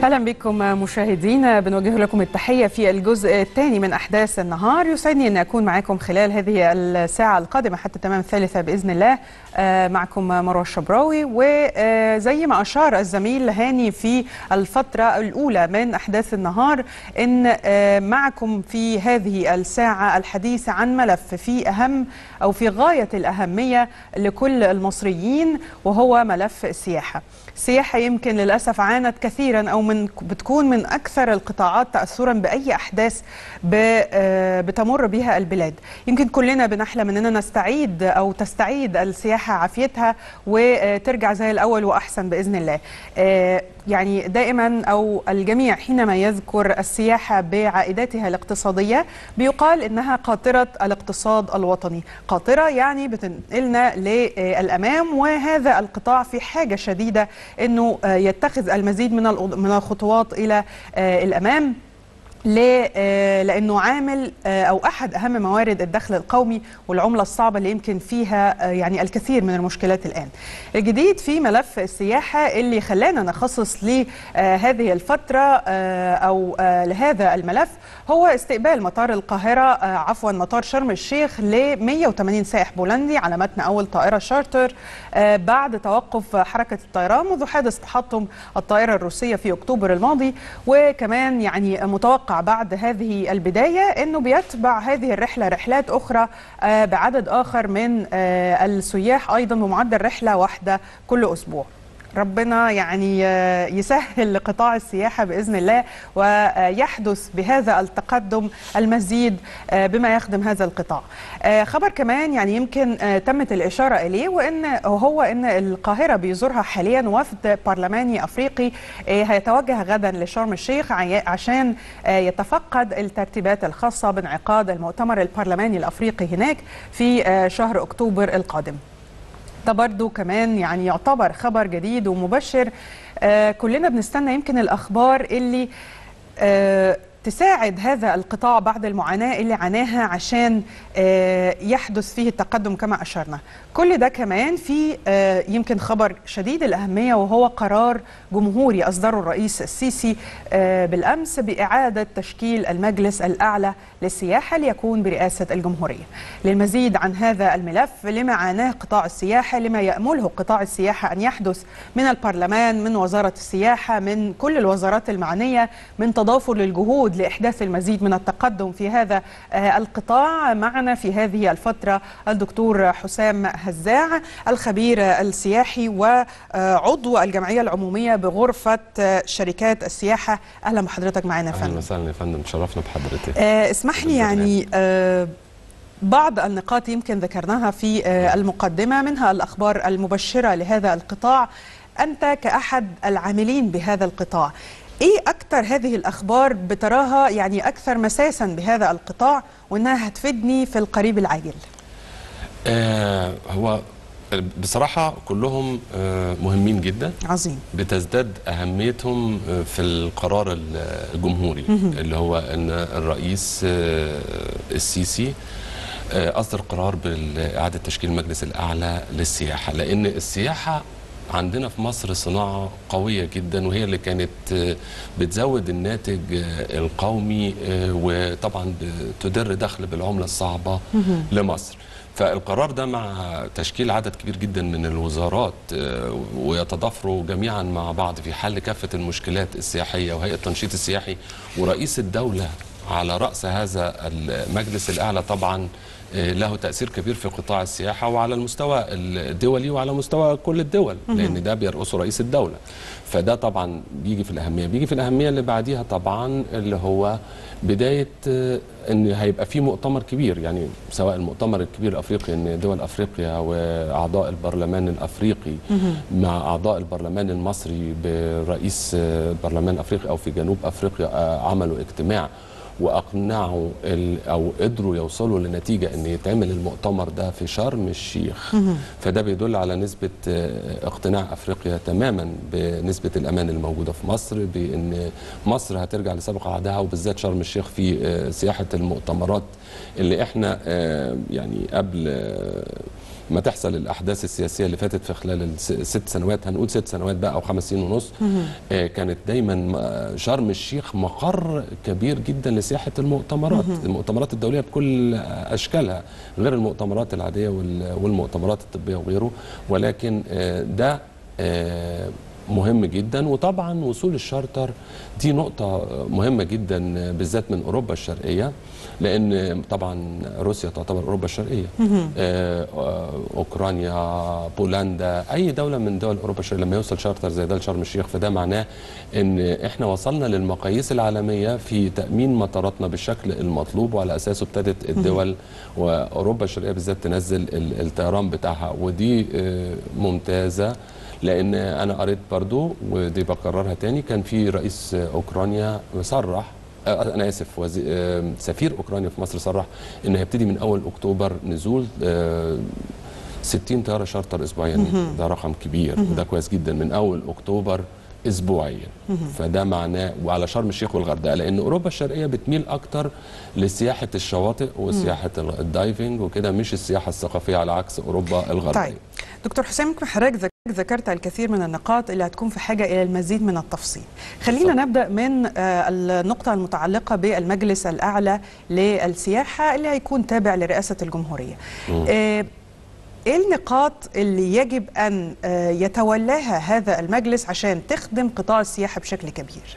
اهلا بكم مشاهدينا بنوجه لكم التحيه في الجزء الثاني من احداث النهار يسعدني ان اكون معكم خلال هذه الساعه القادمه حتى تمام الثالثه باذن الله معكم مروه الشبراوي وزي ما اشار الزميل هاني في الفتره الاولى من احداث النهار ان معكم في هذه الساعه الحديث عن ملف في اهم او في غايه الاهميه لكل المصريين وهو ملف السياحه. السياحه يمكن للاسف عانت كثيرا او من بتكون من اكثر القطاعات تاثرا باي احداث بتمر بها البلاد يمكن كلنا بنحلم اننا نستعيد او تستعيد السياحه عافيتها وترجع زي الاول واحسن باذن الله يعني دائما او الجميع حينما يذكر السياحه بعائداتها الاقتصاديه بيقال انها قاطره الاقتصاد الوطني قاطره يعني بتنقلنا للامام وهذا القطاع في حاجه شديده انه يتخذ المزيد من من الخطوات الى الامام لانه عامل او احد اهم موارد الدخل القومي والعمله الصعبه اللي يمكن فيها يعني الكثير من المشكلات الان. الجديد في ملف السياحه اللي خلانا نخصص لهذه الفتره او لهذا الملف هو استقبال مطار القاهره عفوا مطار شرم الشيخ ل 180 سائح بولندي على متن اول طائره شارتر بعد توقف حركه الطيران منذ حادث تحطم الطائره الروسيه في اكتوبر الماضي وكمان يعني متوقع بعد هذه البداية أنه بيتبع هذه الرحلة رحلات أخرى بعدد آخر من السياح أيضا بمعدل رحلة واحدة كل أسبوع ربنا يعني يسهل لقطاع السياحة بإذن الله ويحدث بهذا التقدم المزيد بما يخدم هذا القطاع خبر كمان يعني يمكن تمت الإشارة إليه وإن هو إن القاهرة بيزورها حاليا وفد برلماني أفريقي هيتوجه غدا لشرم الشيخ عشان يتفقد الترتيبات الخاصة بانعقاد المؤتمر البرلماني الأفريقي هناك في شهر أكتوبر القادم ده برضو كمان يعني يعتبر خبر جديد ومبشر آه كلنا بنستنى يمكن الأخبار اللي آه تساعد هذا القطاع بعد المعاناة اللي عاناها عشان آه يحدث فيه التقدم كما أشرنا كل ده كمان في آه يمكن خبر شديد الأهمية وهو قرار جمهوري أصدره الرئيس السيسي آه بالأمس بإعادة تشكيل المجلس الأعلى للسياحة ليكون برئاسة الجمهورية للمزيد عن هذا الملف لما عاناه قطاع السياحة لما يأمله قطاع السياحة أن يحدث من البرلمان من وزارة السياحة من كل الوزارات المعنية من تضافر للجهود لإحداث المزيد من التقدم في هذا القطاع معنا في هذه الفترة الدكتور حسام هزاع الخبير السياحي وعضو الجمعية العمومية بغرفة شركات السياحة أهلا بحضرتك معنا يا فندم أهلا وسهلا يا فندم تشرفنا بحضرتك آه اسمح لي يعني آه بعض النقاط يمكن ذكرناها في آه المقدمة منها الأخبار المبشرة لهذا القطاع أنت كأحد العاملين بهذا القطاع ايه اكتر هذه الاخبار بتراها يعني اكثر مساسا بهذا القطاع وانها هتفيدني في القريب العاجل آه هو بصراحه كلهم آه مهمين جدا عظيم بتزداد اهميتهم في القرار الجمهوري اللي هو ان الرئيس آه السيسي اصدر قرار باعاده تشكيل المجلس الاعلى للسياحه لان السياحه عندنا في مصر صناعة قوية جدا وهي اللي كانت بتزود الناتج القومي وطبعا تدر دخل بالعملة الصعبة لمصر فالقرار ده مع تشكيل عدد كبير جدا من الوزارات ويتضافروا جميعا مع بعض في حل كافة المشكلات السياحية وهيئة التنشيط السياحي ورئيس الدولة على رأس هذا المجلس الأعلى طبعا له تأثير كبير في قطاع السياحة وعلى المستوى الدولي وعلى مستوى كل الدول لأن ده بيرقصه رئيس الدولة فده طبعا بيجي في الأهمية بيجي في الأهمية اللي بعديها طبعا اللي هو بداية أن هيبقى في مؤتمر كبير يعني سواء المؤتمر الكبير الأفريقي أن دول أفريقيا وأعضاء البرلمان الأفريقي مع أعضاء البرلمان المصري برئيس البرلمان الأفريقي أو في جنوب أفريقيا عملوا اجتماع واقنعوا او قدروا يوصلوا لنتيجه ان يتعمل المؤتمر ده في شرم الشيخ فده بيدل على نسبه اقتناع افريقيا تماما بنسبه الامان الموجوده في مصر بان مصر هترجع لسابق عهدها وبالذات شرم الشيخ في سياحه المؤتمرات اللي احنا يعني قبل ما تحصل الاحداث السياسيه اللي فاتت في خلال الست سنوات هنقول ست سنوات بقى او خمس سنين ونص آه، كانت دايما م- شرم الشيخ مقر كبير جدا لسياحه المؤتمرات المؤتمرات الدوليه بكل اشكالها غير المؤتمرات العاديه وال- والمؤتمرات الطبيه وغيره ولكن آه، ده آه، مهم جدا وطبعا وصول الشارتر دي نقطة مهمة جدا بالذات من أوروبا الشرقية لأن طبعا روسيا تعتبر أوروبا الشرقية آه، آه، أوكرانيا بولندا أي دولة من دول أوروبا الشرقية لما يوصل شارتر زي ده لشرم الشيخ فده معناه أن إحنا وصلنا للمقاييس العالمية في تأمين مطاراتنا بالشكل المطلوب وعلى أساسه ابتدت الدول وأوروبا الشرقية بالذات تنزل ال- الطيران بتاعها ودي آه، ممتازة لان انا قريت برضو ودي بكررها تاني كان في رئيس اوكرانيا صرح آه، انا اسف وزي... آه، سفير اوكرانيا في مصر صرح ان هيبتدي من اول اكتوبر نزول آه، 60 طياره شارتر اسبوعيا ده رقم كبير وده كويس جدا من اول اكتوبر اسبوعيا فده معناه وعلى شرم الشيخ والغردقه لان اوروبا الشرقيه بتميل اكتر لسياحه الشواطئ وسياحه الدايفنج وكده مش السياحه الثقافيه على عكس اوروبا الغربيه طيب دكتور حسام يمكن حضرتك ذك- ذكرت الكثير من النقاط اللي هتكون في حاجه الى المزيد من التفصيل. خلينا بالضبط. نبدا من آه، النقطه المتعلقه بالمجلس الاعلى للسياحه اللي هيكون تابع لرئاسه الجمهوريه. آه، ايه النقاط اللي يجب ان آه، يتولاها هذا المجلس عشان تخدم قطاع السياحه بشكل كبير؟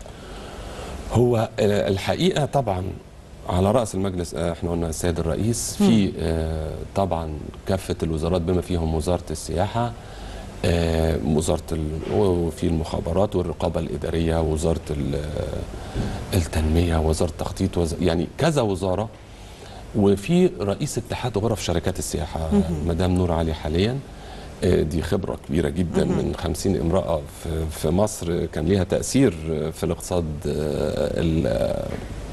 هو آه، الحقيقه طبعا على راس المجلس آه، احنا قلنا السيد الرئيس في آه، طبعا كافه الوزارات بما فيهم وزاره السياحه آه، وزاره ال- وفي المخابرات والرقابه الاداريه وزاره ال- آه، التنميه وزاره التخطيط وز... يعني كذا وزاره وفي رئيس اتحاد غرف شركات السياحه مدام نور علي حاليا آه، دي خبرة كبيرة جدا من 50 امرأة في- في مصر كان ليها تأثير في الاقتصاد آه، ال- آه،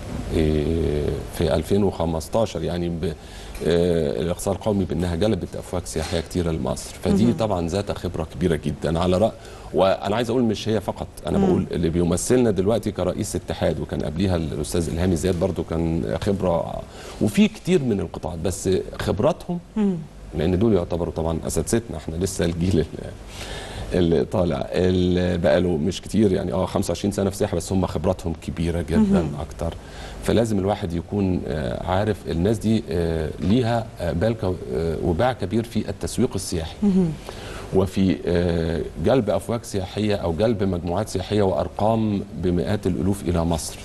في 2015 يعني ب- آه، الاقتصاد القومي بانها جلبت افواج سياحيه كتيره لمصر فدي طبعا ذات خبره كبيره جدا على راي وانا عايز اقول مش هي فقط انا بقول اللي بيمثلنا دلوقتي كرئيس اتحاد وكان قبليها الاستاذ الهامي زياد برضو كان خبره وفي كتير من القطاعات بس خبراتهم لان دول يعتبروا طبعا اساتذتنا احنا لسه الجيل ال- اللي طالع اللي بقى له مش كتير يعني اه 25 سنه في سياحه بس هم خبراتهم كبيره جدا اكتر فلازم الواحد يكون آه، عارف الناس دي آه، ليها آه، بال كو- آه، وباع كبير في التسويق السياحي وفي آه، جلب افواج سياحيه او جلب مجموعات سياحيه وارقام بمئات الالوف الى مصر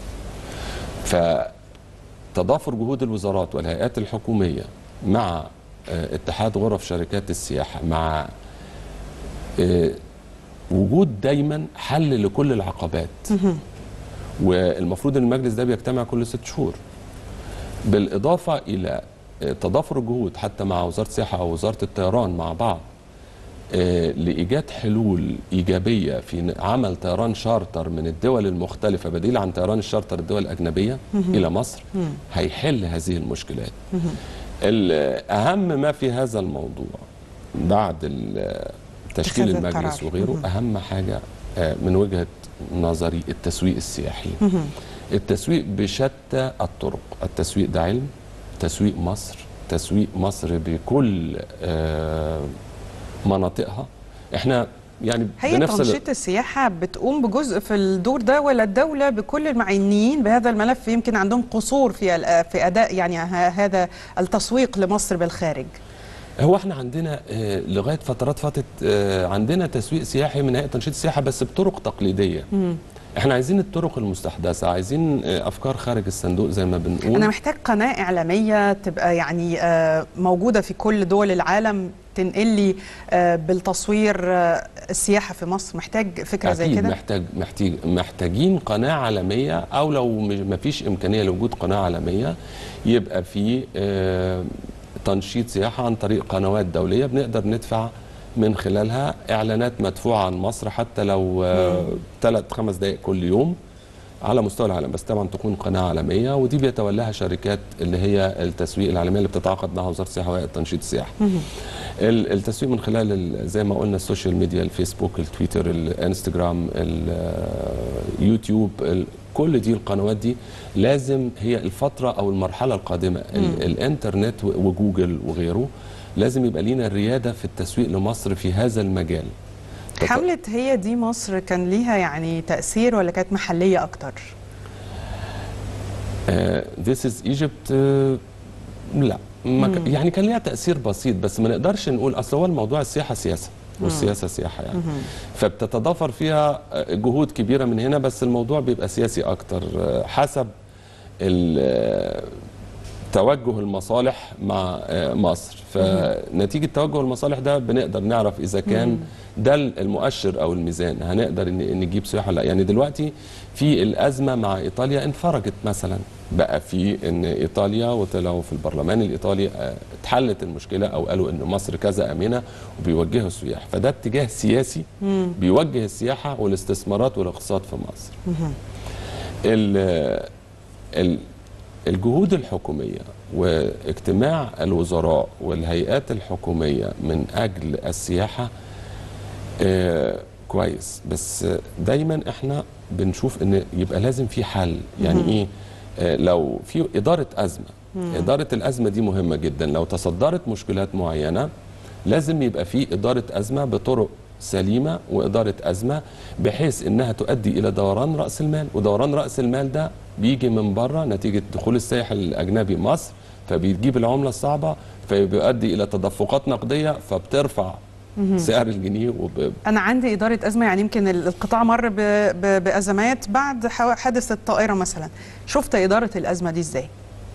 فتضافر جهود الوزارات والهيئات الحكوميه مع آه، اتحاد غرف شركات السياحه مع آه، وجود دايما حل لكل العقبات والمفروض ان المجلس ده بيجتمع كل ست شهور بالاضافه الى آه، تضافر الجهود حتى مع وزاره السياحه او وزاره الطيران مع بعض آه، لايجاد حلول ايجابيه في ن- عمل طيران شارتر من الدول المختلفه بديل عن طيران الشارتر الدول الاجنبيه الى مصر هيحل هذه المشكلات ال- اهم ما في هذا الموضوع بعد ال- تشكيل اتخاذ المجلس القرار. وغيره اهم حاجه آه، من وجهه نظري التسويق السياحي التسويق بشتى الطرق التسويق ده علم تسويق مصر تسويق مصر بكل آه، مناطقها احنا يعني هي بنفس ال- تنشيط السياحة بتقوم بجزء في الدور ده ولا الدولة بكل المعنيين بهذا الملف يمكن عندهم قصور في ال- في أداء يعني ه- هذا التسويق لمصر بالخارج هو احنا عندنا آه، لغايه فترات فاتت آه، عندنا تسويق سياحي من هيئه تنشيط السياحه بس بطرق تقليديه احنا عايزين الطرق المستحدثه عايزين آه، افكار خارج الصندوق زي ما بنقول أنا محتاج قناة إعلامية تبقى يعني آه، موجودة في كل دول العالم تنقل لي آه، بالتصوير آه، السياحة في مصر محتاج فكرة زي أكيد كده محتاج محتاج محتاجين قناة عالمية أو لو ما فيش إمكانية لوجود قناة عالمية يبقى في آه، تنشيط سياحة عن طريق قنوات دولية بنقدر ندفع من خلالها إعلانات مدفوعة عن مصر حتى لو ثلاث خمس دقائق كل يوم على مستوى العالم بس طبعا تكون قناة عالمية ودي بيتولاها شركات اللي هي التسويق العالمية اللي بتتعاقد معها وزارة السياحة وهيئة تنشيط السياحة ال- التسويق من خلال ال- زي ما قلنا السوشيال ميديا الفيسبوك التويتر الانستجرام اليوتيوب ال- كل دي القنوات دي لازم هي الفترة أو المرحلة القادمة ال- الإنترنت و- وجوجل وغيره لازم يبقى لينا الرياده في التسويق لمصر في هذا المجال تط- حملة هي دي مصر كان ليها يعني تأثير ولا كانت محلية أكتر؟ ذيس از ايجيبت لا ما ك... يعني كان ليها تاثير بسيط بس ما نقدرش نقول اصل هو الموضوع السياحه سياسه والسياسه سياحه يعني فبتتضافر فيها آه، جهود كبيره من هنا بس الموضوع بيبقى سياسي اكتر آه، حسب ال- آه، توجه المصالح مع آه، مصر فنتيجه توجه المصالح ده بنقدر نعرف اذا كان ده المؤشر او الميزان هنقدر إن- نجيب سياحه ولا لا يعني دلوقتي في الازمه مع ايطاليا انفرجت مثلا بقى في ان ايطاليا وطلعوا في البرلمان الايطالي آه، اتحلت المشكله او قالوا ان مصر كذا امنه وبيوجهوا السياح فده اتجاه سياسي بيوجه السياحه والاستثمارات والاقتصاد في مصر ال- ال- الجهود الحكومية واجتماع الوزراء والهيئات الحكومية من أجل السياحة آه، كويس بس دايما احنا بنشوف ان يبقى لازم في حل يعني ايه آه، لو في إدارة أزمة إدارة الأزمة دي مهمة جدا لو تصدرت مشكلات معينة لازم يبقى في إدارة أزمة بطرق سليمة وإدارة أزمة بحيث إنها تؤدي إلى دوران رأس المال ودوران رأس المال ده بيجي من بره نتيجة دخول السائح الأجنبي مصر فبيجيب العملة الصعبة فبيؤدي إلى تدفقات نقدية فبترفع سعر الجنيه وب... أنا عندي إدارة أزمة يعني يمكن ال- القطاع مر ب- ب- بأزمات بعد حوا- حادث الطائرة مثلا شفت إدارة الأزمة دي إزاي؟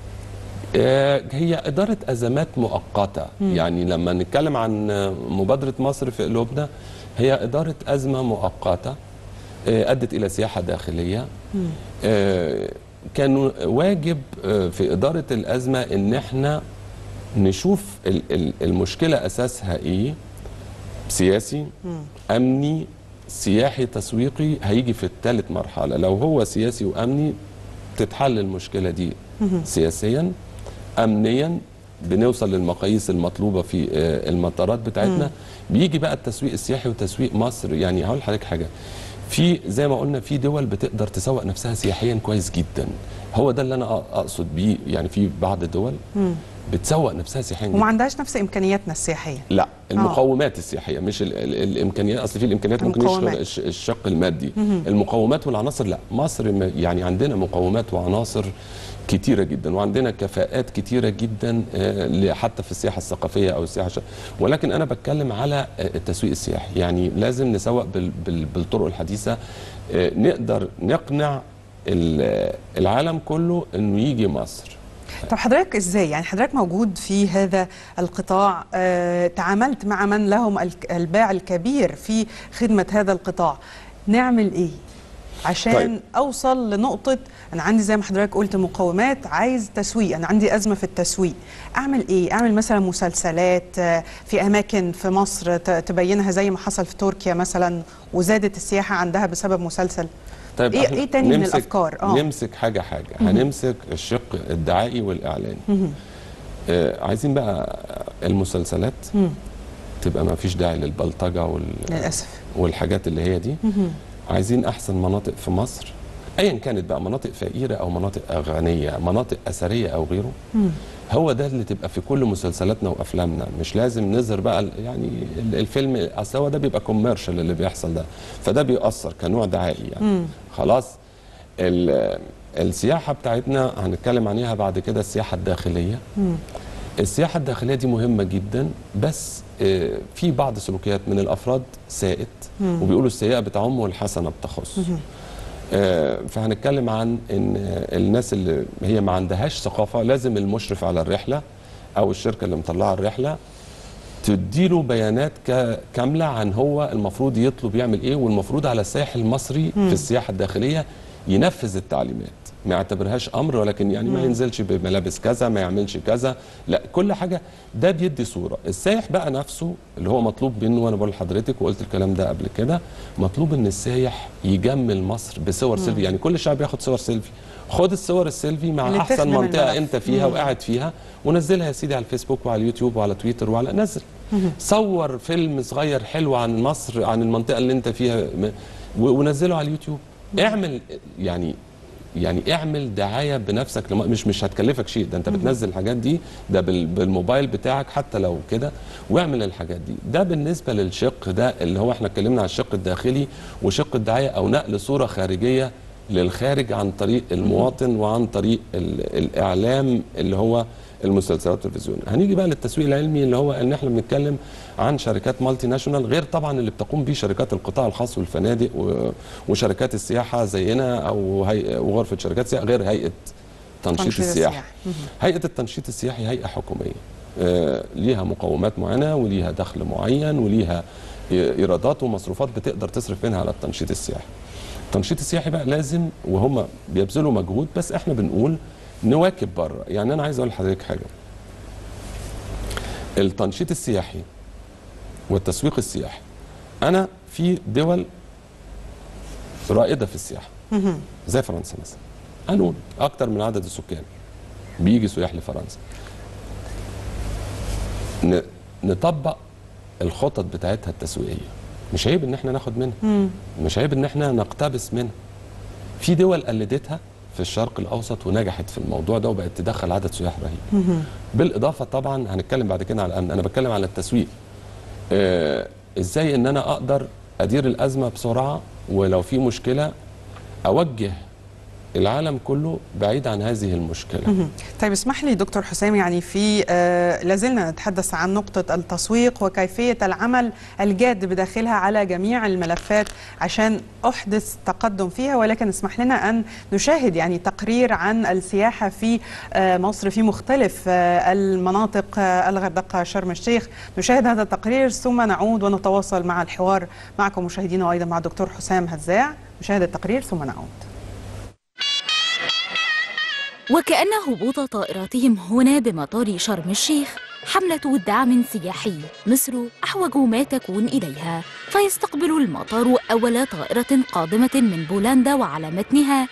آه، هي إدارة أزمات مؤقتة يعني لما نتكلم عن آه، مبادرة مصر في قلوبنا هي إدارة أزمة مؤقتة آه، أدت إلى سياحة داخلية آه، كان واجب آه، في إدارة الأزمة إن احنا نشوف ال- ال- المشكلة أساسها إيه سياسي أمني سياحي تسويقي هيجي في الثالث مرحلة لو هو سياسي وأمني تتحل المشكلة دي سياسيا أمنيا بنوصل للمقاييس المطلوبة في آه، المطارات بتاعتنا بيجي بقى التسويق السياحي وتسويق مصر يعني هقول لحضرتك حاجة في زي ما قلنا في دول بتقدر تسوق نفسها سياحيا كويس جدا هو ده اللي انا أ- اقصد بيه يعني في بعض الدول بتسوق نفسها سياحيا جدا وما عندهاش نفس إمكانياتنا السياحية لا المقومات السياحيه مش ال ال الامكانيات اصل في الامكانيات ممكن المقومات. يشغل الش- الشق المادي المقومات والعناصر لا مصر م- يعني عندنا مقومات وعناصر كتيره جدا وعندنا كفاءات كتيره جدا آه، ل- حتى في السياحه الثقافيه او السياحه الش- ولكن انا بتكلم على آه، التسويق السياحي يعني لازم نسوق بال بال بالطرق الحديثه آه، نقدر نقنع ال- العالم كله انه يجي مصر طب حضرتك ازاي يعني حضرتك موجود في هذا القطاع آه، تعاملت مع من لهم الك- الباع الكبير في خدمة هذا القطاع نعمل ايه عشان طيب. طيب. اوصل لنقطة انا عندي زي ما حضرتك قلت مقومات عايز تسويق انا عندي ازمة في التسويق اعمل ايه اعمل مثلا مسلسلات آه، في اماكن في مصر ت- تبينها زي ما حصل في تركيا مثلا وزادت السياحة عندها بسبب مسلسل طيب إيه- إحنا إيه تاني من نمسك الأفكار؟ آه. نمسك حاجه حاجه هنمسك الشق الدعائي والاعلاني آه عايزين بقى المسلسلات تبقى ما فيش داعي للبلطجه وال... للاسف والحاجات اللي هي دي عايزين احسن مناطق في مصر ايا كانت بقى مناطق فقيره او مناطق غنيه مناطق اثريه او غيره هو ده اللي تبقى في كل مسلسلاتنا وافلامنا مش لازم نظهر بقى ال- يعني ال- الفيلم اصل هو ده بيبقى كوميرشال اللي بيحصل ده فده بيأثر كنوع دعائي يعني خلاص ال- السياحه بتاعتنا هنتكلم عليها بعد كده السياحه الداخليه السياحة الداخلية دي مهمة جدا بس آه، في بعض سلوكيات من الأفراد سائد وبيقولوا السيئة بتعم والحسنة بتخص آه، فهنتكلم عن ان آه، الناس اللي هي ما عندهاش ثقافة لازم المشرف على الرحلة أو الشركة اللي مطلعة الرحلة تديله بيانات كا- كاملة عن هو المفروض يطلب يعمل ايه والمفروض على السائح المصري في السياحة الداخلية ينفذ التعليمات ما يعتبرهاش امر ولكن يعني ما ينزلش بملابس كذا ما يعملش كذا لا كل حاجه ده بيدي صوره السايح بقى نفسه اللي هو مطلوب منه وانا بقول لحضرتك وقلت الكلام ده قبل كده مطلوب ان السايح يجمل مصر بصور سيلفي يعني كل شعب ياخد صور سيلفي خد الصور السيلفي مع اللي احسن تخدم منطقه الملف. انت فيها وقاعد فيها ونزلها يا سيدي على الفيسبوك وعلى اليوتيوب وعلى تويتر وعلى نزل صور فيلم صغير حلو عن مصر عن المنطقه اللي انت فيها م- و- ونزله على اليوتيوب اعمل يعني يعني اعمل دعايه بنفسك لما مش مش هتكلفك شيء ده انت بتنزل الحاجات دي ده بال- بالموبايل بتاعك حتى لو كده واعمل الحاجات دي ده بالنسبه للشق ده اللي هو احنا اتكلمنا عن الشق الداخلي وشق الدعايه او نقل صوره خارجيه للخارج عن طريق المواطن وعن طريق ال- الاعلام اللي هو المسلسلات والتلفزيون هنيجي بقى للتسويق العلمي اللي هو ان احنا بنتكلم عن شركات مالتي ناشونال غير طبعا اللي بتقوم به شركات القطاع الخاص والفنادق و- وشركات السياحه زينا او هي وغرفه شركات السياحه غير هيئه تنشيط, تنشيط السياحه السياحة. هيئه التنشيط السياحي هيئه حكوميه آه، ليها مقومات معينه وليها دخل معين وليها ايرادات ومصروفات بتقدر تصرف منها على التنشيط السياحي التنشيط السياحي بقى لازم وهم بيبذلوا مجهود بس احنا بنقول نواكب بره يعني انا عايز اقول لحضرتك حاجه التنشيط السياحي والتسويق السياحي انا في دول رائده في السياحه زي فرنسا مثلا قانون اكتر من عدد السكان بيجي سياح لفرنسا ن- نطبق الخطط بتاعتها التسويقيه مش عيب ان احنا ناخد منها مش عيب ان احنا نقتبس منها في دول قلدتها في الشرق الاوسط ونجحت في الموضوع ده وبقت تدخل عدد سياح رهيب بالاضافه طبعا هنتكلم بعد كده على الامن انا بتكلم على التسويق آه ازاي ان انا اقدر ادير الازمه بسرعه ولو في مشكله اوجه العالم كله بعيد عن هذه المشكله طيب اسمح لي دكتور حسام يعني في آه لازلنا نتحدث عن نقطة التسويق وكيفية العمل الجاد بداخلها على جميع الملفات عشان أحدث تقدم فيها ولكن اسمح لنا أن نشاهد يعني تقرير عن السياحة في آه مصر في مختلف آه المناطق آه الغردقة شرم الشيخ نشاهد هذا التقرير ثم نعود ونتواصل مع الحوار معكم مشاهدينا وأيضا مع الدكتور حسام هزاع نشاهد التقرير ثم نعود وكأن هبوط طائراتهم هنا بمطار شرم الشيخ حملة دعم سياحي مصر أحوج ما تكون إليها فيستقبل المطار أول طائرة قادمة من بولندا وعلى متنها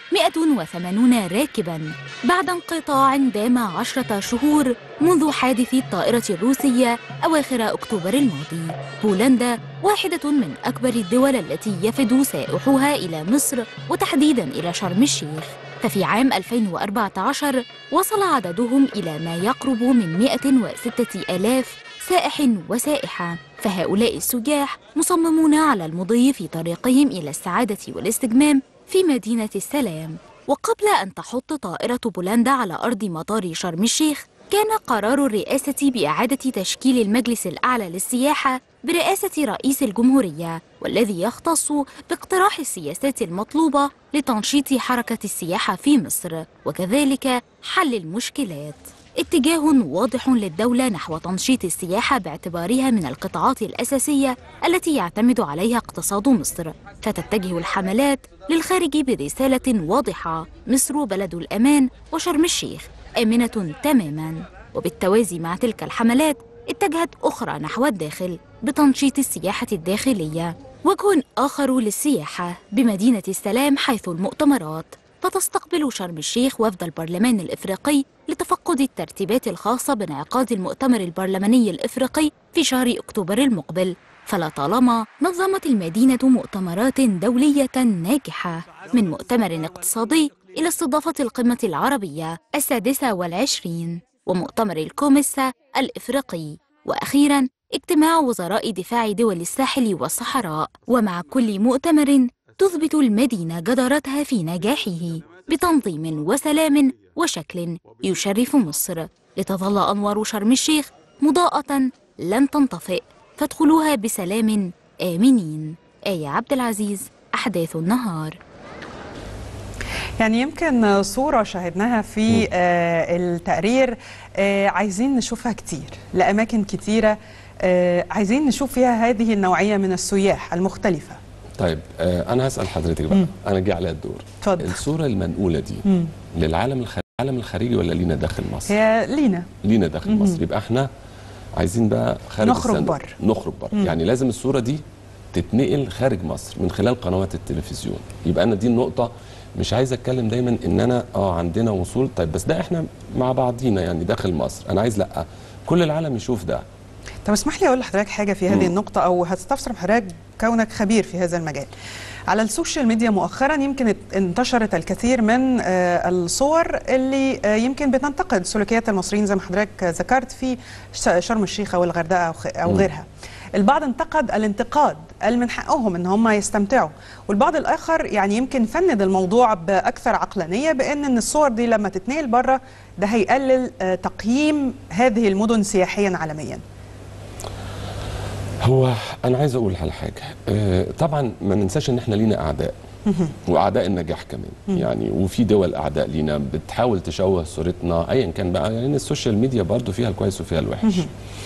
180 راكبا بعد انقطاع دام عشرة شهور منذ حادث الطائرة الروسية أواخر أكتوبر الماضي بولندا واحدة من أكبر الدول التي يفد سائحوها إلى مصر وتحديدا إلى شرم الشيخ ففي عام 2014 وصل عددهم إلى ما يقرب من 106 ألاف سائح وسائحة فهؤلاء السياح مصممون على المضي في طريقهم إلى السعادة والاستجمام في مدينة السلام وقبل أن تحط طائرة بولندا على أرض مطار شرم الشيخ كان قرار الرئاسة بإعادة تشكيل المجلس الأعلى للسياحة برئاسة رئيس الجمهورية والذي يختص باقتراح السياسات المطلوبة لتنشيط حركة السياحة في مصر وكذلك حل المشكلات اتجاه واضح للدولة نحو تنشيط السياحة باعتبارها من القطاعات الأساسية التي يعتمد عليها اقتصاد مصر فتتجه الحملات للخارج برسالة واضحة مصر بلد الأمان وشرم الشيخ آمنة تماما وبالتوازي مع تلك الحملات اتجهت أخرى نحو الداخل بتنشيط السياحة الداخلية وجه آخر للسياحة بمدينة السلام حيث المؤتمرات فتستقبل شرم الشيخ وفد البرلمان الإفريقي لتفقد الترتيبات الخاصة بانعقاد المؤتمر البرلماني الإفريقي في شهر أكتوبر المقبل فلا طالما نظمت المدينة مؤتمرات دولية ناجحة من مؤتمر اقتصادي إلى استضافة القمة العربية السادسة والعشرين ومؤتمر الكوميسا الإفريقي وأخيراً اجتماع وزراء دفاع دول الساحل والصحراء ومع كل مؤتمر تثبت المدينة جدارتها في نجاحه بتنظيم وسلام وشكل يشرف مصر لتظل أنوار شرم الشيخ مضاءة لن تنطفئ فادخلوها بسلام آمنين آية عبد العزيز أحداث النهار يعني يمكن صورة شاهدناها في آه التقرير آه عايزين نشوفها كتير لأماكن كتيرة آه عايزين نشوف فيها هذه النوعية من السياح المختلفة طيب آه انا هسال حضرتك بقى انا جه عليا الدور اتفضل. الصوره المنقوله دي مم. للعالم الخ... العالم الخارجي ولا لينا داخل مصر هي لينا لينا داخل مصر يبقى احنا عايزين بقى خارج نخرج الصندوق. بره. نخرج بره يعني لازم الصوره دي تتنقل خارج مصر من خلال قنوات التلفزيون يبقى انا دي النقطه مش عايز اتكلم دايما ان انا اه عندنا وصول طيب بس ده احنا مع بعضينا يعني داخل مصر انا عايز لا كل العالم يشوف ده طب اسمح لي اقول لحضرتك حاجه في هذه النقطه او هستفسر من حضرتك كونك خبير في هذا المجال على السوشيال ميديا مؤخرا يمكن ات- انتشرت الكثير من آه، الصور اللي آه، يمكن بتنتقد سلوكيات المصريين زي ما حضرتك ذكرت في ش- شرم الشيخ او الغردقه او خ- أو مم. غيرها البعض انتقد الانتقاد اللي من حقهم ان هم يستمتعوا والبعض الاخر يعني يمكن فند الموضوع باكثر عقلانيه بان ان الصور دي لما تتنقل بره ده هيقلل آه، تقييم هذه المدن سياحيا عالميا هو انا عايز اقول على حاجه آه، طبعا ما ننساش ان احنا لينا اعداء واعداء النجاح كمان يعني وفي دول اعداء لينا بتحاول تشوه صورتنا ايا كان بقى يعني السوشيال ميديا برضو فيها الكويس وفيها الوحش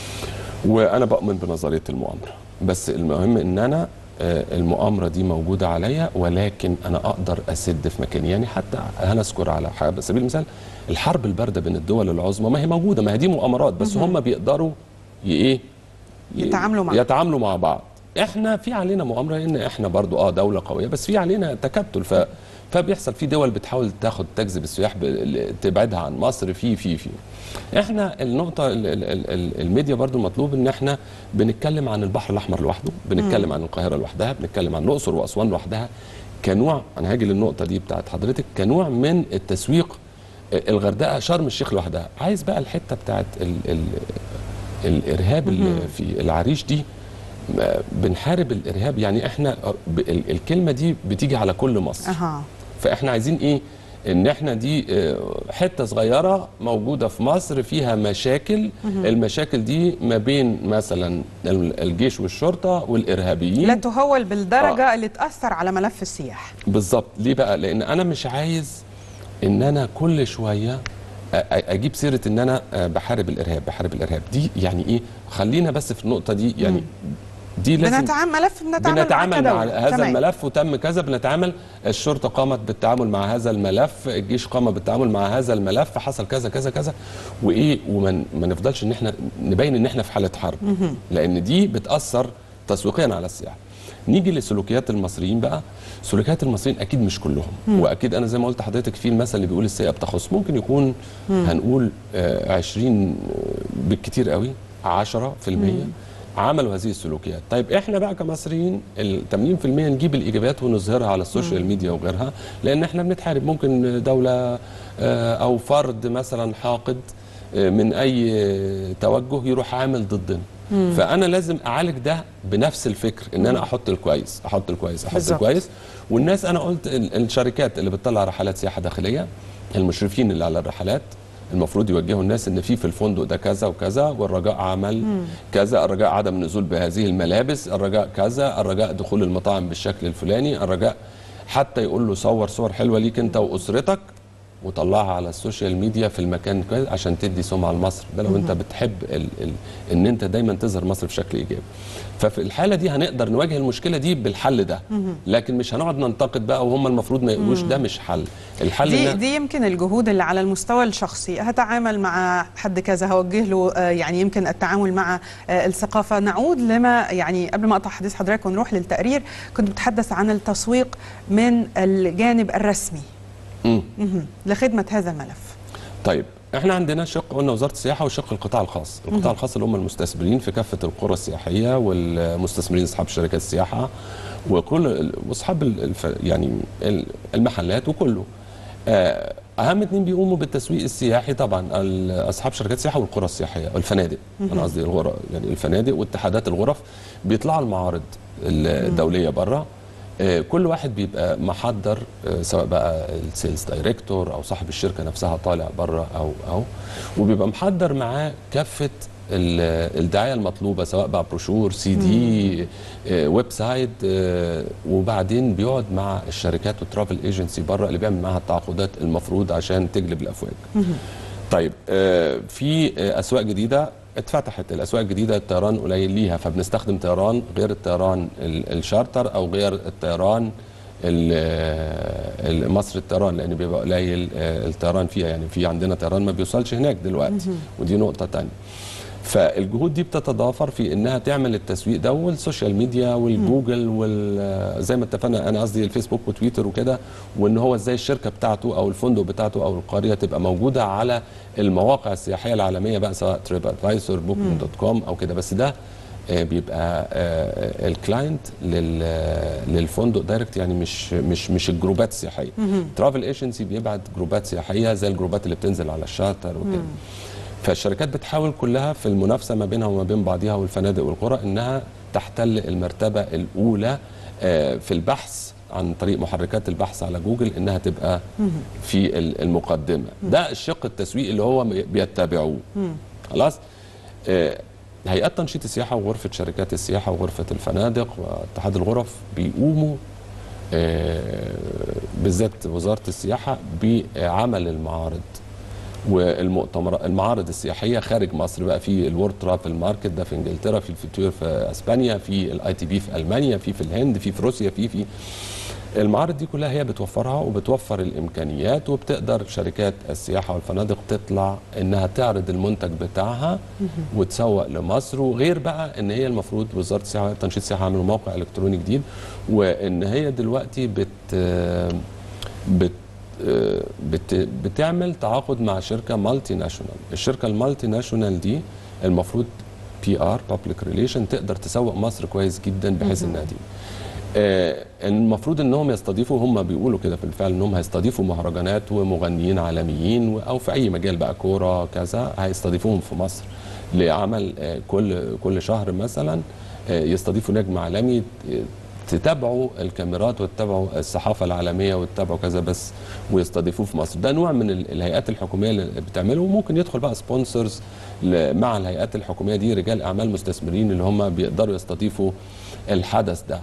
وانا بؤمن بنظريه المؤامره بس المهم ان انا آه، المؤامره دي موجوده عليا ولكن انا اقدر اسد في مكاني يعني حتى هنذكر على حاجه على سبيل المثال الحرب البارده بين الدول العظمى ما هي موجوده ما هي دي مؤامرات بس هم بيقدروا ي- ايه ي- يتعاملوا مع- يتعاملوا مع بعض احنا في علينا مؤامره لان احنا برضو اه دوله قويه بس في علينا تكتل ف فبيحصل في دول بتحاول تاخد تجذب السياح ب- تبعدها عن مصر في في في احنا النقطه ال ال ال ال الميديا برضو مطلوب ان احنا بنتكلم عن البحر الاحمر لوحده بنتكلم عن القاهره لوحدها بنتكلم عن الاقصر واسوان لوحدها كنوع انا هاجي للنقطه دي بتاعت حضرتك كنوع من التسويق الغردقه شرم الشيخ لوحدها عايز بقى الحته بتاعت ال ال الارهاب اللي في العريش دي ما- بنحارب الارهاب يعني احنا ب- ال- الكلمه دي بتيجي على كل مصر اها فاحنا عايزين ايه ان احنا دي آه، حته صغيره موجوده في مصر فيها مشاكل المشاكل دي ما بين مثلا ال- الجيش والشرطه والارهابيين لا تهول بالدرجه اللي تاثر على ملف السياح بالظبط ليه بقى لان انا مش عايز ان انا كل شويه أ- أ- اجيب سيره ان انا آه، بحارب الارهاب بحارب الارهاب دي يعني ايه خلينا بس في النقطه دي يعني دي لازم بنتعامل ملف بنتعامل, بنتعامل معاه مع كدولة. هذا تمام. الملف وتم كذا بنتعامل الشرطه قامت بالتعامل مع هذا الملف الجيش قام بالتعامل مع هذا الملف حصل كذا كذا كذا وايه وما ما نفضلش ان احنا نبين ان احنا في حاله حرب لان دي بتاثر تسويقيا على السياحه نيجي لسلوكيات المصريين بقى سلوكيات المصريين اكيد مش كلهم واكيد انا زي ما قلت لحضرتك في المثل اللي بيقول السيئه بتخص ممكن يكون هنقول آه 20 بالكتير قوي 10% عملوا هذه السلوكيات طيب احنا بقى كمصريين ال 80% نجيب الايجابيات ونظهرها على السوشيال ميديا وغيرها لان احنا بنتحارب ممكن دوله آه، او فرد مثلا حاقد آه، من اي آه، توجه يروح عامل ضدنا فانا لازم اعالج ده بنفس الفكر ان انا احط الكويس احط الكويس احط بالظبط. الكويس والناس انا قلت ال- الشركات اللي بتطلع رحلات سياحه داخليه المشرفين اللي على الرحلات المفروض يوجهوا الناس ان في في الفندق ده كذا وكذا والرجاء عمل كذا الرجاء عدم النزول بهذه الملابس الرجاء كذا الرجاء دخول المطاعم بالشكل الفلاني الرجاء حتى يقول له صور صور حلوه ليك انت واسرتك وطلعها على السوشيال ميديا في المكان كويس عشان تدي سمعه لمصر ده لو انت بتحب ال ال ان انت دايما تظهر مصر بشكل ايجابي ففي الحاله دي هنقدر نواجه المشكله دي بالحل ده لكن مش هنقعد ننتقد بقى وهم المفروض ما يقولوش ده مش حل الحل دي إن- دي يمكن الجهود اللي على المستوى الشخصي هتعامل مع حد كذا هوجه له آه، يعني يمكن التعامل مع آه، الثقافه نعود لما يعني قبل ما اقطع حديث حضرتك ونروح للتقرير كنت بتحدث عن التسويق من الجانب الرسمي مم. مهم. لخدمه هذا الملف طيب احنا عندنا شق قلنا وزاره السياحه وشق القطاع الخاص، القطاع الخاص اللي هم المستثمرين في كافه القرى السياحيه والمستثمرين اصحاب شركات السياحه وكل ال- واصحاب ال- الف يعني ال- المحلات وكله. آه، اهم اتنين بيقوموا بالتسويق السياحي طبعا ال- اصحاب شركات السياحه والقرى السياحيه والفنادق انا قصدي الغرف يعني الفنادق واتحادات الغرف بيطلعوا المعارض الدوليه بره آه، كل واحد بيبقى محضر آه، سواء بقى السيلز دايركتور او صاحب الشركه نفسها طالع بره او او وبيبقى محضر معاه كافه ال- الدعايه المطلوبه سواء بقى بروشور سي دي آه، ويب سايت آه، وبعدين بيقعد مع الشركات والترافل ايجنسي بره اللي بيعمل معاها التعاقدات المفروض عشان تجلب الافواج طيب آه، في آه، اسواق جديده اتفتحت الاسواق الجديده الطيران قليل ليها فبنستخدم طيران غير الطيران ال- الشارتر او غير الطيران ال- ال- مصر الطيران لان بيبقى قليل آه، الطيران فيها يعني في عندنا طيران ما بيوصلش هناك دلوقتي ودي نقطه تانية فالجهود دي بتتضافر في انها تعمل التسويق ده والسوشيال ميديا والجوجل وال زي ما اتفقنا انا قصدي الفيسبوك وتويتر وكده وان هو ازاي الشركه بتاعته او الفندق بتاعته او القريه تبقى موجوده على المواقع السياحيه العالميه بقى سواء تريب ادفايسور بوكينج دوت كوم او كده بس ده آه، بيبقى آه، الكلاينت لل- للفندق دايركت يعني مش مش مش الجروبات السياحيه ترافل ايجنسي بيبعت جروبات سياحيه زي الجروبات اللي بتنزل على الشارتر وكده فالشركات بتحاول كلها في المنافسه ما بينها وما بين بعضها والفنادق والقرى انها تحتل المرتبه الاولى آه، في البحث عن طريق محركات البحث على جوجل انها تبقى في ال- المقدمه ده الشق التسويقي اللي هو بيتبعوه خلاص آه، هيئات تنشيط السياحه وغرفه شركات السياحه وغرفه الفنادق واتحاد الغرف بيقوموا آه، بالذات وزاره السياحه بعمل المعارض والمؤتمرات المعارض السياحيه خارج مصر بقى في الورد ترافل ماركت ده في انجلترا في الفيتور في اسبانيا في الاي تي بي في المانيا في في الهند في في روسيا في في المعارض دي كلها هي بتوفرها وبتوفر الامكانيات وبتقدر شركات السياحه والفنادق تطلع انها تعرض المنتج بتاعها وتسوق لمصر وغير بقى ان هي المفروض وزاره السياحه تنشيط السياحه عملوا موقع الكتروني جديد وان هي دلوقتي بت بت بت بتعمل تعاقد مع شركه مالتي ناشونال الشركه المالتي ناشونال دي المفروض بي ار بابليك ريليشن تقدر تسوق مصر كويس جدا بحيث انها دي آه، المفروض انهم يستضيفوا هم بيقولوا كده بالفعل انهم هيستضيفوا مهرجانات ومغنيين عالميين و- او في اي مجال بقى كوره كذا هيستضيفوهم في مصر لعمل آه، كل كل شهر مثلا آه، يستضيفوا نجم عالمي آه، تتابعوا الكاميرات وتتابعوا الصحافه العالميه وتتابعوا كذا بس ويستضيفوه في مصر ده نوع من ال- الهيئات الحكوميه اللي بتعمله وممكن يدخل بقى سبونسرز مع الهيئات الحكوميه دي رجال اعمال مستثمرين اللي هم بيقدروا يستضيفوا الحدث ده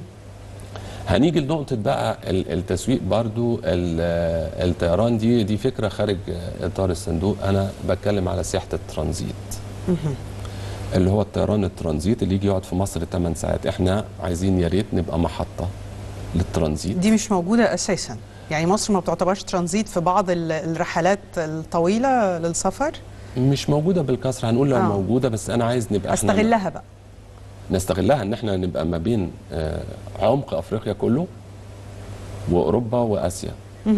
هنيجي لنقطة بقى ال- التسويق برضو ال- الطيران دي دي فكرة خارج إطار الصندوق أنا بتكلم على سياحة الترانزيت اللي هو الطيران الترانزيت اللي يجي يقعد في مصر 8 ساعات احنا عايزين يا ريت نبقى محطة للترانزيت دي مش موجودة أساسا يعني مصر ما بتعتبرش ترانزيت في بعض ال- الرحلات الطويلة للسفر مش موجودة بالكسر هنقول لو آه. موجودة بس أنا عايز نبقى احنا استغلها بقى نستغلها ان احنا نبقى ما بين آه، عمق افريقيا كله واوروبا واسيا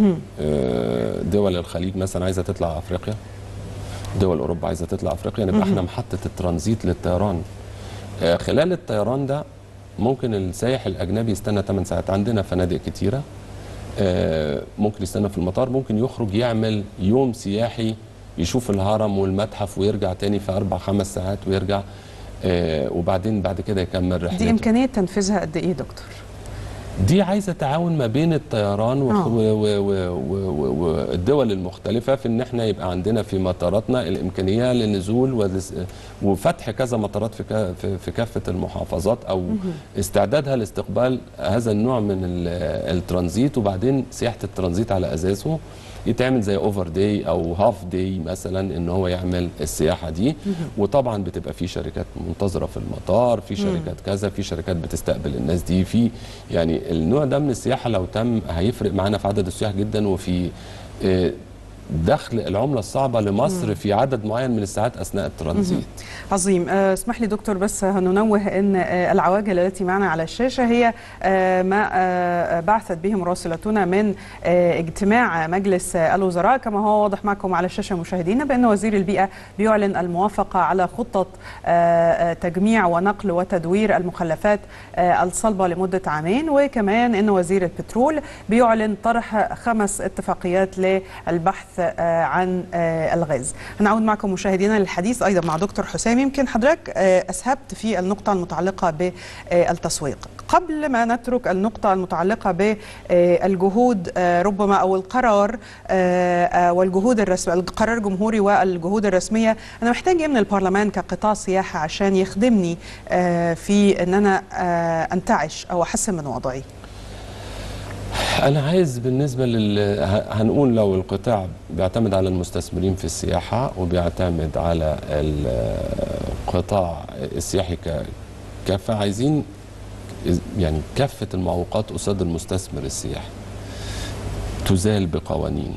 آه، دول الخليج مثلا عايزه تطلع افريقيا دول اوروبا عايزه تطلع افريقيا نبقى احنا محطه الترانزيت للطيران آه، خلال الطيران ده ممكن السائح الاجنبي يستنى 8 ساعات عندنا فنادق كتيره آه، ممكن يستنى في المطار ممكن يخرج يعمل يوم سياحي يشوف الهرم والمتحف ويرجع تاني في اربع خمس ساعات ويرجع آه، وبعدين بعد كده يكمل رحلته دي إمكانية تنفيذها قد إيه دكتور؟ دي عايزه تعاون ما بين الطيران آه. والدول المختلفه في ان احنا يبقى عندنا في مطاراتنا الامكانيه للنزول ولس- وفتح كذا مطارات في كا- في- في كافه المحافظات او استعدادها لاستقبال هذا النوع من ال- الترانزيت وبعدين سياحه الترانزيت على اساسه يتعمل زي اوفر داي او هاف داي مثلا ان هو يعمل السياحه دي وطبعا بتبقى في شركات منتظره في المطار في شركات كذا في شركات بتستقبل الناس دي في يعني النوع ده من السياحه لو تم هيفرق معانا في عدد السياح جدا وفي آه، دخل العمله الصعبه لمصر في عدد معين من الساعات اثناء الترانزيت عظيم آه، اسمح لي دكتور بس هننوه ان آه، العواجل التي معنا على الشاشه هي آه، ما آه، بعثت به مراسلتنا من آه، اجتماع مجلس آه، الوزراء كما هو واضح معكم على الشاشه مشاهدينا بان وزير البيئه بيعلن الموافقه على خطه آه، آه، تجميع ونقل وتدوير المخلفات آه، الصلبه لمده عامين وكمان ان وزير البترول بيعلن طرح خمس اتفاقيات للبحث آه، عن آه، الغاز هنعود معكم مشاهدينا للحديث ايضا مع دكتور حسام يمكن حضرتك آه، اسهبت في النقطه المتعلقه بالتسويق قبل ما نترك النقطه المتعلقه بالجهود ربما او القرار آه، آه، والجهود الرسميه القرار الجمهوري والجهود الرسميه انا محتاج ايه من البرلمان كقطاع سياحه عشان يخدمني آه، في ان انا آه، انتعش او احسن من وضعي انا عايز بالنسبه لل ه- هنقول لو القطاع بيعتمد على المستثمرين في السياحه وبيعتمد على القطاع السياحي ك- كافه عايزين يعني كافه المعوقات قصاد المستثمر السياحي تزال بقوانين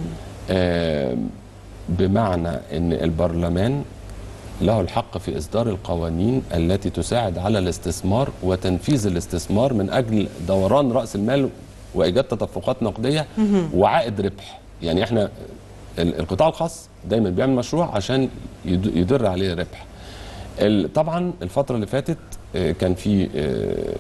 آم، بمعنى ان البرلمان له الحق في اصدار القوانين التي تساعد على الاستثمار وتنفيذ الاستثمار من اجل دوران راس المال وايجاد تدفقات نقديه وعائد ربح يعني احنا ال- القطاع الخاص دايما بيعمل مشروع عشان يد- يدر عليه ربح ال- طبعا الفتره اللي فاتت آه، كان في آه،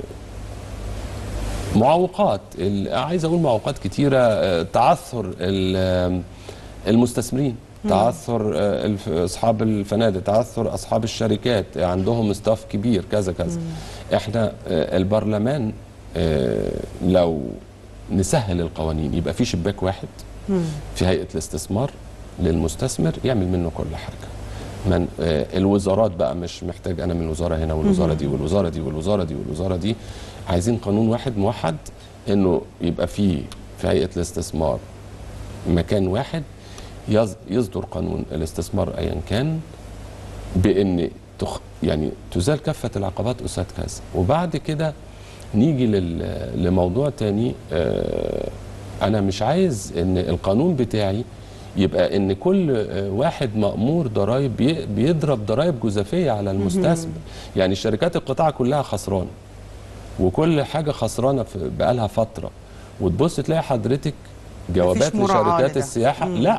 معوقات ال- عايز اقول معوقات كتيره آه، تعثر ال- آه، المستثمرين تعثر آه، الف- اصحاب الفنادق تعثر اصحاب الشركات عندهم ستاف كبير كذا كذا احنا آه، البرلمان آه، لو نسهل القوانين يبقى في شباك واحد في هيئه الاستثمار للمستثمر يعمل منه كل حاجه من آه، الوزارات بقى مش محتاج انا من الوزاره هنا والوزاره دي والوزاره دي والوزاره دي والوزاره دي عايزين قانون واحد موحد انه يبقى فيه في هيئه الاستثمار مكان واحد يص- يصدر قانون الاستثمار ايا كان بان تخ يعني تزال كافه العقبات قصاد كذا وبعد كده نيجي لل- لموضوع تاني آه، انا مش عايز ان القانون بتاعي يبقى ان كل آه، واحد مامور ضرائب بي- بيضرب ضرائب جزافيه على المستثمر يعني شركات القطاع كلها خسرانه وكل حاجه خسرانه في- بقالها فتره وتبص تلاقي حضرتك جوابات مراعاة لشركات لده. السياحه لا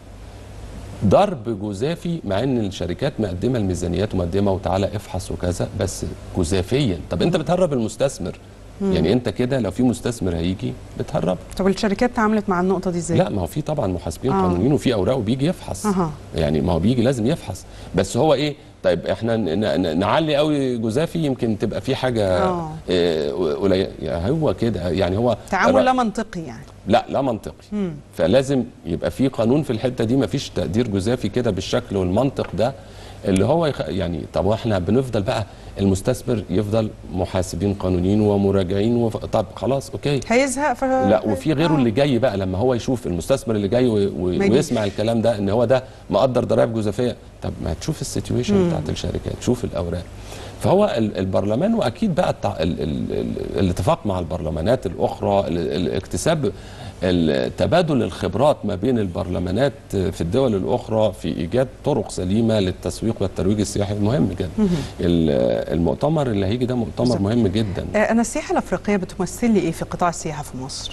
ضرب جزافي مع ان الشركات مقدمه الميزانيات ومقدمه وتعالى افحص وكذا بس جزافيا طب انت بتهرب المستثمر يعني انت كده لو في مستثمر هيجي بتهرب طب الشركات تعاملت مع النقطه دي ازاي لا ما هو في طبعا محاسبين آه. قانونيين وفي اوراق وبيجي يفحص أها. يعني ما هو بيجي لازم يفحص بس هو ايه طيب احنا ن- ن- نعلي قوي جزافي يمكن تبقى في حاجه آه. آه، قليله يعني هو كده يعني هو تعامل لا منطقي يعني لا لا منطقي فلازم يبقى في قانون في الحته دي ما فيش تقدير جزافي كده بالشكل والمنطق ده اللي هو يخ... يعني طب واحنا بنفضل بقى المستثمر يفضل محاسبين قانونيين ومراجعين وف... طب خلاص اوكي هيزهق ف... لا وفي غيره آه. اللي جاي بقى لما هو يشوف المستثمر اللي جاي و... و... ما يجيش. ويسمع الكلام ده ان هو ده مقدر ضرائب جزافيه طب ما تشوف السيتويشن بتاعت الشركات شوف الاوراق فهو ال- البرلمان واكيد بقى التع... ال... ال... ال... الاتفاق مع البرلمانات الاخرى ال... الاكتساب ال- تبادل الخبرات ما بين البرلمانات في الدول الاخرى في ايجاد طرق سليمه للتسويق والترويج السياحي مهم جدا ال- المؤتمر اللي هيجي ده مؤتمر بالظبط. مهم جدا آه، انا السياحه الافريقيه بتمثل لي ايه في قطاع السياحه في مصر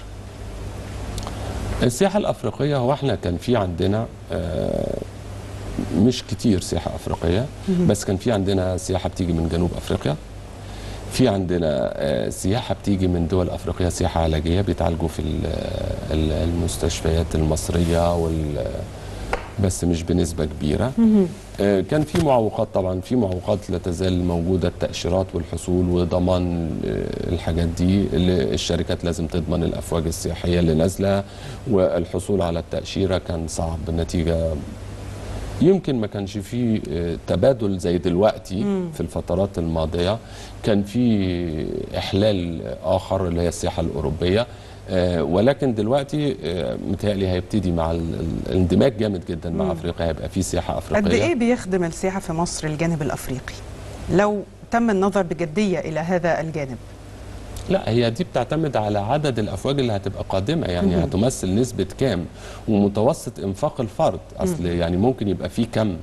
السياحة الأفريقية هو احنا كان في عندنا آه، مش كتير سياحة أفريقية بس كان في عندنا سياحة بتيجي من جنوب أفريقيا في عندنا آه، سياحة بتيجي من دول أفريقيا سياحة علاجية بيتعالجوا في ال- ال- المستشفيات المصرية وال بس مش بنسبة كبيرة آه، كان في معوقات طبعا في معوقات لا تزال موجودة التأشيرات والحصول وضمان آه، الحاجات دي اللي الشركات لازم تضمن الأفواج السياحية اللي نازلة والحصول على التأشيرة كان صعب النتيجة يمكن ما كانش فيه آه، تبادل زي دلوقتي في الفترات الماضية كان في إحلال آخر اللي هي السياحة الأوروبية آه، ولكن دلوقتي آه، متهيألي هيبتدي مع ال- ال- الاندماج جامد جدا مع أفريقيا هيبقى في سياحة أفريقية قد ايه بيخدم السياحه في مصر الجانب الافريقي لو تم النظر بجديه الى هذا الجانب لا هي دي بتعتمد على عدد الافواج اللي هتبقى قادمه يعني هتمثل نسبه كام ومتوسط انفاق الفرد اصل يعني ممكن يبقى في كم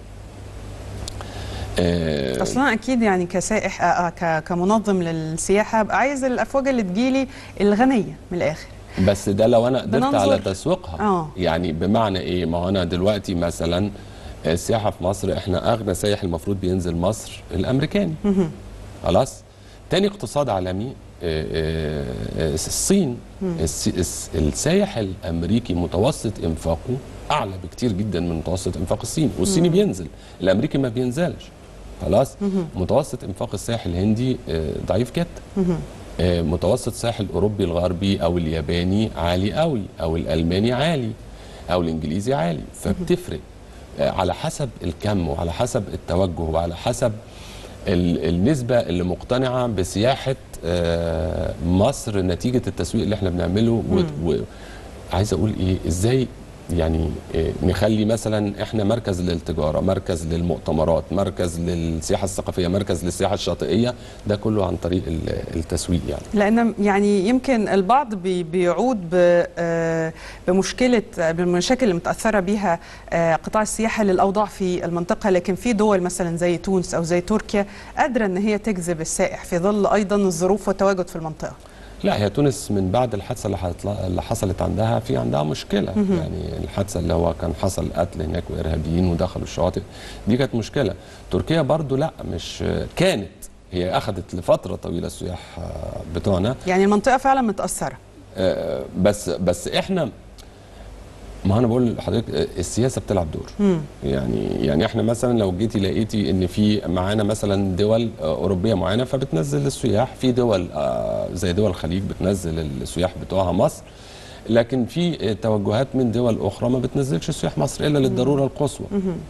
آه اصلا اكيد يعني كسائح آه، آه، ك- كمنظم للسياحه أبقى عايز الافواج اللي تجيلي الغنيه من الاخر بس ده لو انا قدرت بننظر- على تسويقها آه. يعني بمعنى ايه ما هو انا دلوقتي مثلا السياحه في مصر احنا اغنى سايح المفروض بينزل مصر الامريكاني خلاص تاني اقتصاد عالمي آه، آه، آه، الصين الس- الس- السايح الامريكي متوسط انفاقه اعلى بكتير جدا من متوسط انفاق الصين والصيني بينزل الامريكي ما بينزلش خلاص متوسط انفاق السائح الهندي آه، ضعيف جدا آه، متوسط الساحل الاوروبي الغربي او الياباني عالي قوي او الالماني عالي او الانجليزي عالي فبتفرق آه، على حسب الكم وعلى حسب التوجه وعلى حسب ال- النسبه اللي مقتنعه بسياحه آه، مصر نتيجه التسويق اللي احنا بنعمله و- و- عايز اقول ايه ازاي يعني إيه، نخلي مثلا احنا مركز للتجاره مركز للمؤتمرات مركز للسياحه الثقافيه مركز للسياحه الشاطئيه ده كله عن طريق ال- التسويق يعني لان يعني يمكن البعض بي- بيعود ب- آه، بمشكله بالمشاكل اللي متاثره بها آه، قطاع السياحه للاوضاع في المنطقه لكن في دول مثلا زي تونس او زي تركيا قادره ان هي تجذب السائح في ظل ايضا الظروف والتواجد في المنطقه لا هي تونس من بعد الحادثه اللي, حطل- اللي حصلت عندها في عندها مشكله يعني الحادثه اللي هو كان حصل قتل هناك وارهابيين ودخلوا الشواطئ دي كانت مشكله تركيا برضو لا مش كانت هي اخذت لفتره طويله السياح آه، بتوعنا يعني المنطقه فعلا متاثره آه، بس بس احنا ما انا بقول لحضرتك آه، السياسه بتلعب دور يعني يعني احنا مثلا لو جيتي لقيتي ان في معانا مثلا دول آه، اوروبيه معينه فبتنزل السياح في دول آه، زي دول الخليج بتنزل السياح بتوعها مصر لكن في آه، توجهات من دول اخرى ما بتنزلش سياح مصر الا للضروره القصوى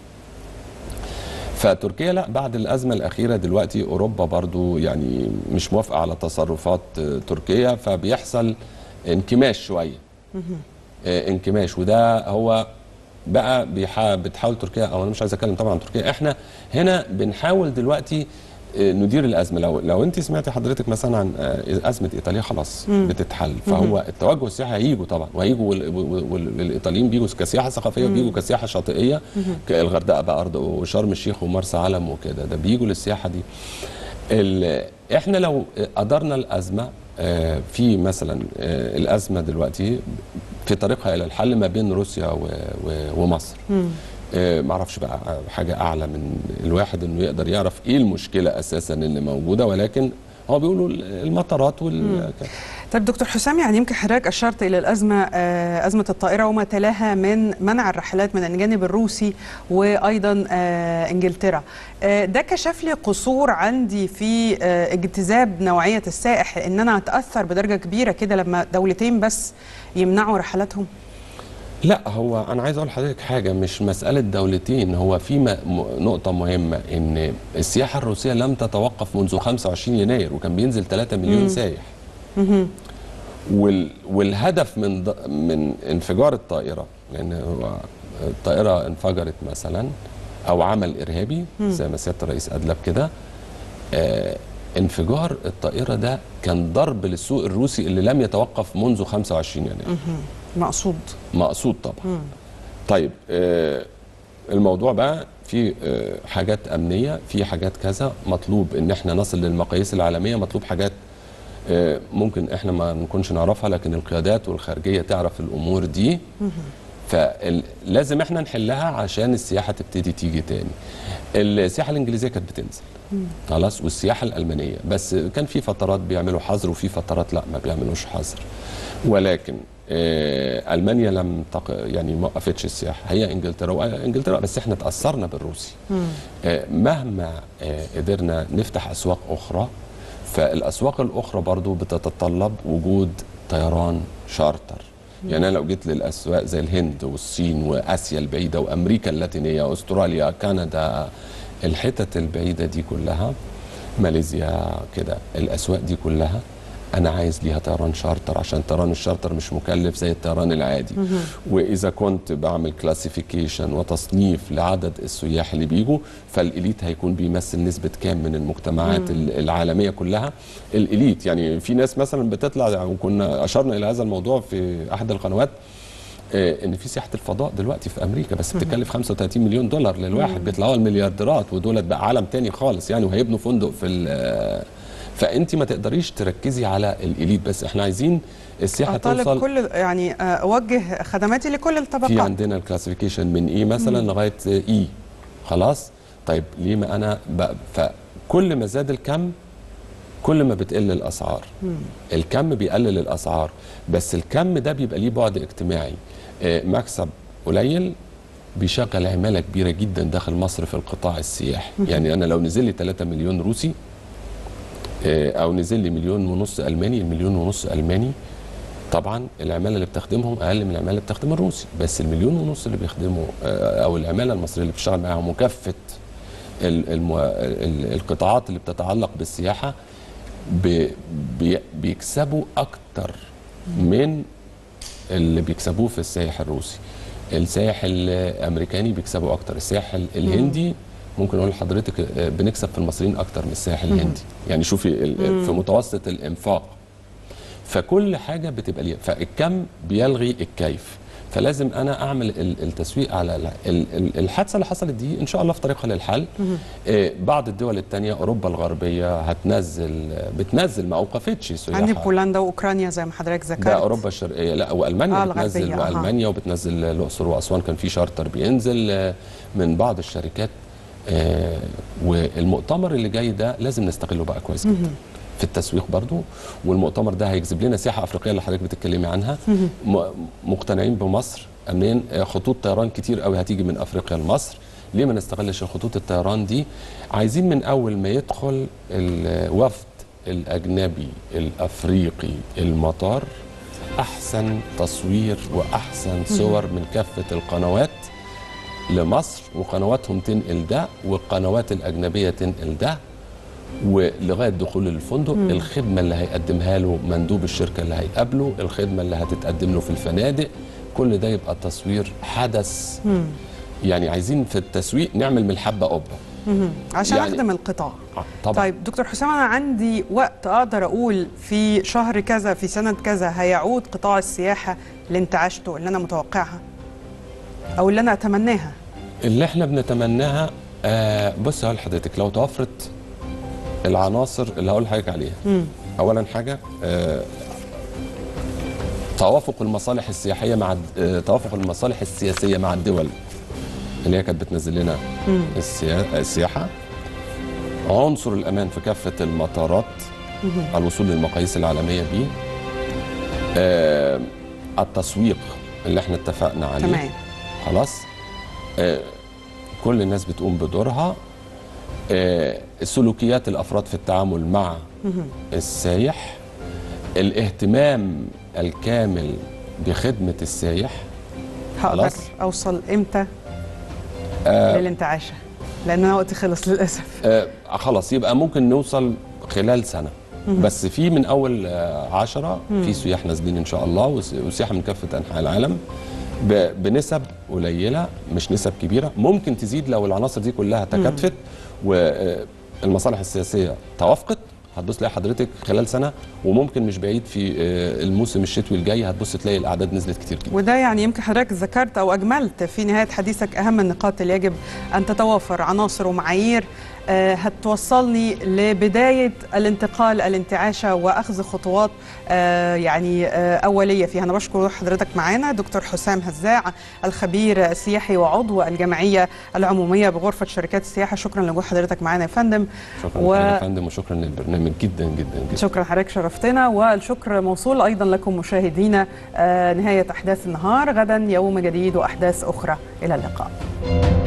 فتركيا لا بعد الازمه الاخيره دلوقتي اوروبا برضو يعني مش موافقه على تصرفات آه، تركيا فبيحصل انكماش شويه آه، انكماش وده هو بقى بيحا بتحاول تركيا او انا مش عايز اتكلم طبعا عن تركيا احنا هنا بنحاول دلوقتي آه، ندير الازمه لو لو انت سمعتي حضرتك مثلا عن آه، ازمه ايطاليا خلاص بتتحل فهو التوجه السياحي هيجوا طبعا وهيجوا وال- وال- وال- والايطاليين بيجوا كسياحه ثقافيه وبيجوا كسياحه شاطئيه الغردقه بقى ارض وشرم الشيخ ومرسى علم وكده ده بيجوا للسياحه دي ال- احنا لو قدرنا الازمه آه، في مثلا آه، الازمه دلوقتي في طريقها الى الحل ما بين روسيا و- و- ومصر آه، ما اعرفش بقى حاجه اعلى من الواحد انه يقدر يعرف ايه المشكله اساسا اللي موجوده ولكن هو بيقولوا المطارات وال طيب دكتور حسام يعني يمكن حضرتك اشرت الى الازمه آه، ازمه الطائره وما تلاها من منع الرحلات من الجانب الروسي وايضا آه، انجلترا آه، ده كشف لي قصور عندي في آه، اجتذاب نوعيه السائح ان انا اتاثر بدرجه كبيره كده لما دولتين بس يمنعوا رحلاتهم لا هو انا عايز اقول لحضرتك حاجه مش مساله دولتين هو في م- م- نقطه مهمه ان السياحه الروسيه لم تتوقف منذ 25 يناير وكان بينزل 3 مليون سايح وال والهدف من ض- من انفجار الطائره لان هو الطائره انفجرت مثلا او عمل ارهابي زي ما سياده الرئيس ادلب كده آه انفجار الطائره ده كان ضرب للسوق الروسي اللي لم يتوقف منذ 25 يناير مقصود مقصود طبعا طيب آه الموضوع بقى في آه حاجات امنيه في حاجات كذا مطلوب ان احنا نصل للمقاييس العالميه مطلوب حاجات آه ممكن احنا ما نكونش نعرفها لكن القيادات والخارجيه تعرف الامور دي فلازم احنا نحلها عشان السياحه تبتدي تيجي تاني السياحه الانجليزيه كانت بتنزل خلاص والسياحه الالمانيه بس كان في فترات بيعملوا حظر وفي فترات لا ما بيعملوش حظر ولكن آه، المانيا لم تق... يعني ما وقفتش السياحه هي انجلترا وانجلترا بس احنا تاثرنا بالروسي آه، مهما آه، قدرنا نفتح اسواق اخرى فالاسواق الاخرى برضو بتتطلب وجود طيران شارتر يعني انا لو جيت للاسواق زي الهند والصين واسيا البعيده وامريكا اللاتينيه استراليا كندا الحتت البعيده دي كلها ماليزيا كده الاسواق دي كلها انا عايز ليها طيران شارتر عشان طيران الشارتر مش مكلف زي الطيران العادي واذا كنت بعمل كلاسيفيكيشن وتصنيف لعدد السياح اللي بيجوا فالاليت هيكون بيمثل نسبه كام من المجتمعات ال- العالميه كلها الاليت يعني في ناس مثلا بتطلع وكنا اشرنا الى هذا الموضوع في احد القنوات آه، ان في سياحه الفضاء دلوقتي في امريكا بس بتكلف 35 مليون دولار للواحد بيطلعوا المليارديرات ودولت بقى عالم تاني خالص يعني وهيبنوا فندق في ال- آه، فانت ما تقدريش تركزي على الاليت بس احنا عايزين السياحه اطالب توصل كل يعني آه، اوجه خدماتي لكل في الطبقات عندنا الكلاسيفيكيشن من اي مثلا لغايه اي خلاص طيب ليه ما انا ب... فكل ما زاد الكم كل ما بتقل الاسعار الكم بيقلل الاسعار بس الكم ده بيبقى ليه بعد اجتماعي آه، مكسب قليل بيشغل عماله كبيره جدا داخل مصر في القطاع السياحي يعني انا لو نزل لي 3 مليون روسي آه، او نزل لي مليون ونص الماني المليون ونص الماني طبعا العماله اللي بتخدمهم اقل من العماله اللي بتخدم الروسي بس المليون ونص اللي بيخدموا آه، او العماله المصريه اللي بتشتغل معاهم وكافه ال- المو... ال- القطاعات اللي بتتعلق بالسياحه ب... بي... بيكسبوا اكتر من اللي بيكسبوه في السائح الروسي السائح الامريكاني بيكسبوا اكتر السائح ال- الهندي ممكن اقول لحضرتك آه، بنكسب في المصريين اكتر من السائح الهندي يعني شوفي ال- في متوسط الانفاق فكل حاجه بتبقى ليها فالكم بيلغي الكيف فلازم انا اعمل ال- التسويق على ال- ال- ال- الحادثه اللي حصلت دي ان شاء الله في طريقها للحل آه، بعض الدول الثانيه اوروبا الغربيه هتنزل بتنزل ما اوقفتش سياحه عندي بولندا واوكرانيا زي ما حضرتك ذكرت ده اوروبا الشرقيه لا والمانيا آه، آه بتنزل الغربية، أها. والمانيا وبتنزل الاقصر واسوان كان في شارتر بينزل آه، من بعض الشركات آه، والمؤتمر اللي جاي ده لازم نستغله بقى كويس جدا في التسويق برضو والمؤتمر ده هيجذب لنا سياحه افريقيه اللي حضرتك بتتكلمي عنها م- مقتنعين بمصر امين آه، خطوط طيران كتير قوي هتيجي من افريقيا لمصر ليه ما نستغلش خطوط الطيران دي عايزين من اول ما يدخل الوفد الاجنبي الافريقي المطار احسن تصوير واحسن صور من كافه القنوات لمصر وقنواتهم تنقل ده والقنوات الاجنبيه تنقل ده ولغايه دخول الفندق مم. الخدمه اللي هيقدمها له مندوب الشركه اللي هيقابله الخدمه اللي هتتقدم له في الفنادق كل ده يبقى تصوير حدث مم. يعني عايزين في التسويق نعمل من الحبه قبه مهم. عشان يعني- اخدم القطاع آه، طبعا طيب دكتور حسام انا عندي وقت اقدر اقول في شهر كذا في سنه كذا هيعود قطاع السياحه اللي انت عشته اللي انا متوقعها او اللي انا اتمناها اللي احنا بنتمناها آه بص هقول لحضرتك لو توفرت العناصر اللي هقول لحضرتك عليها مم. اولا حاجه آه توافق المصالح السياحيه مع الد- آه توافق المصالح السياسيه مع الدول اللي هي كانت بتنزل لنا السيا- السياحه عنصر الامان في كافه المطارات الوصول للمقاييس العالميه بيه آه التسويق اللي احنا اتفقنا عليه تمام خلاص آه كل الناس بتقوم بدورها آه سلوكيات الافراد في التعامل مع السايح الاهتمام الكامل بخدمه السايح هقدر خلاص. اوصل امتى آه للانتعاشه لان انا وقتي خلص للاسف آه خلاص يبقى ممكن نوصل خلال سنه بس في من اول آه عشرة في سياح نازلين ان شاء الله وس- وسياحه من كافه انحاء العالم ب- بنسب قليله مش نسب كبيره ممكن تزيد لو العناصر دي كلها تكاتفت والمصالح السياسيه توافقت هتبص تلاقي حضرتك خلال سنه وممكن مش بعيد في آه، الموسم الشتوي الجاي هتبص تلاقي الاعداد نزلت كتير جدا وده يعني يمكن حضرتك ذكرت او اجملت في نهايه حديثك اهم النقاط اللي يجب ان تتوافر عناصر ومعايير آه، هتوصلني لبدايه الانتقال الانتعاشه واخذ خطوات آه، يعني آه، اوليه فيها انا بشكر حضرتك معانا دكتور حسام هزاع الخبير السياحي وعضو الجمعيه العموميه بغرفه شركات السياحه شكرا لوجود حضرتك معانا يا فندم شكرا و- و... يا فندم وشكرا للبرنامج جدا جدا جدا شكرا حضرتك شرفتنا والشكر موصول ايضا لكم مشاهدينا آه، نهايه احداث النهار غدا يوم جديد واحداث اخرى الى اللقاء